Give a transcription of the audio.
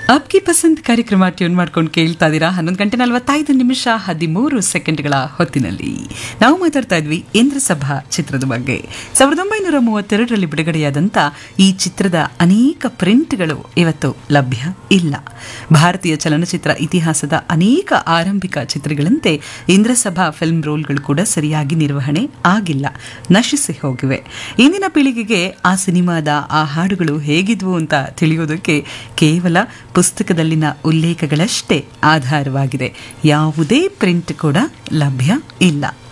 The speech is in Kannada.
ಅಬ್ಕಿ ಪಸಂದ್ ಕಾರ್ಯಕ್ರಮ ಟ್ಯೂನ್ ಮಾಡ್ಕೊಂಡು ಕೇಳ್ತಾ ಇದ್ದೀರಾ ಹನ್ನೊಂದು ಗಂಟೆ ನಲವತ್ತೈದು ನಿಮಿಷ ಹದಿಮೂರು ಸೆಕೆಂಡ್ಗಳ ಹೊತ್ತಿನಲ್ಲಿ ನಾವು ಮಾತಾಡ್ತಾ ಇದ್ವಿ ಇಂದ್ರ ಸಭಾ ಚಿತ್ರದ ಬಗ್ಗೆ ಸಾವಿರದ ಒಂಬೈನೂರ ಮೂವತ್ತೆರಡರಲ್ಲಿ ಬಿಡುಗಡೆಯಾದಂಥ ಈ ಚಿತ್ರದ ಅನೇಕ ಪ್ರಿಂಟ್ಗಳು ಇವತ್ತು ಲಭ್ಯ ಇಲ್ಲ ಭಾರತೀಯ ಚಲನಚಿತ್ರ ಇತಿಹಾಸದ ಅನೇಕ ಆರಂಭಿಕ ಚಿತ್ರಗಳಂತೆ ಇಂದ್ರಸಭಾ ಫಿಲ್ಮ್ ರೋಲ್ಗಳು ಕೂಡ ಸರಿಯಾಗಿ ನಿರ್ವಹಣೆ ಆಗಿಲ್ಲ ನಶಿಸಿ ಹೋಗಿವೆ ಇಂದಿನ ಪೀಳಿಗೆಗೆ ಆ ಸಿನಿಮಾದ ಆ ಹಾಡುಗಳು ಹೇಗಿದ್ವು ಅಂತ ತಿಳಿಯೋದಕ್ಕೆ ಕೇವಲ ಪುಸ್ತಕದಲ್ಲಿನ ಉಲ್ಲೇಖಗಳಷ್ಟೇ ಆಧಾರವಾಗಿದೆ ಯಾವುದೇ ಪ್ರಿಂಟ್ ಕೂಡ ಲಭ್ಯ ಇಲ್ಲ